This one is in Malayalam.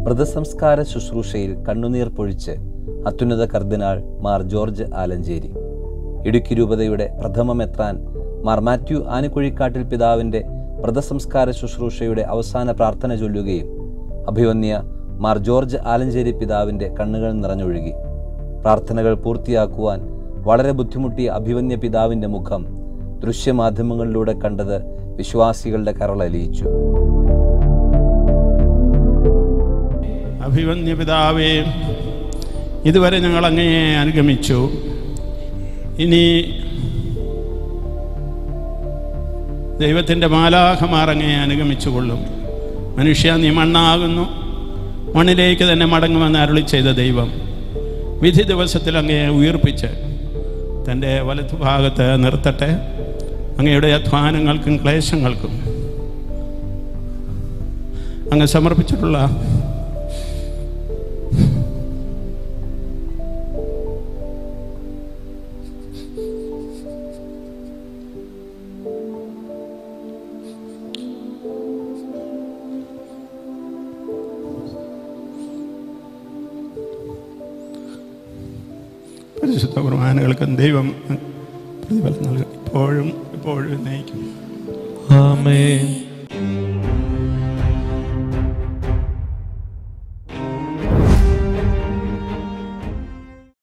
മൃതസംസ്കാര ശുശ്രൂഷയിൽ കണ്ണുനീർ പൊഴിച്ച് അത്യുന്നത കർദിനാൾ മാർ ജോർജ് ആലഞ്ചേരി ഇടുക്കി രൂപതയുടെ പ്രഥമ മെത്രാൻ മാർ മാത്യു ആനിക്കുഴിക്കാട്ടിൽ പിതാവിൻ്റെ മൃതസംസ്കാര ശുശ്രൂഷയുടെ അവസാന പ്രാർത്ഥന ചൊല്ലുകയും അഭിവന്യ മാർ ജോർജ് ആലഞ്ചേരി പിതാവിൻ്റെ കണ്ണുകൾ നിറഞ്ഞൊഴുകി പ്രാർത്ഥനകൾ പൂർത്തിയാക്കുവാൻ വളരെ ബുദ്ധിമുട്ടിയ അഭിവന്യ പിതാവിൻ്റെ മുഖം ദൃശ്യമാധ്യമങ്ങളിലൂടെ കണ്ടത് വിശ്വാസികളുടെ കരളലിയിച്ചു അഭിവന്യ പിതാവേ ഇതുവരെ ഞങ്ങൾ അങ്ങയെ അനുഗമിച്ചു ഇനി ദൈവത്തിൻ്റെ മാലാഖമാർ അങ്ങയെ അനുഗമിച്ചു കൊള്ളും മനുഷ്യ നീ മണ്ണാകുന്നു മണ്ണിലേക്ക് തന്നെ മടങ്ങുമെന്ന് അരുളി ചെയ്ത ദൈവം വിധി ദിവസത്തിൽ അങ്ങയെ ഉയർപ്പിച്ച് തൻ്റെ വലത്തുഭാഗത്ത് നിർത്തട്ടെ അങ്ങയുടെ അധ്വാനങ്ങൾക്കും ക്ലേശങ്ങൾക്കും അങ്ങ് സമർപ്പിച്ചിട്ടുള്ള പരിശുദ്ധ കുർബാനകൾക്കും ദൈവം പ്രതിഫലം നൽകും ഇപ്പോഴും ഇപ്പോഴും നയിക്കും ആമേൻ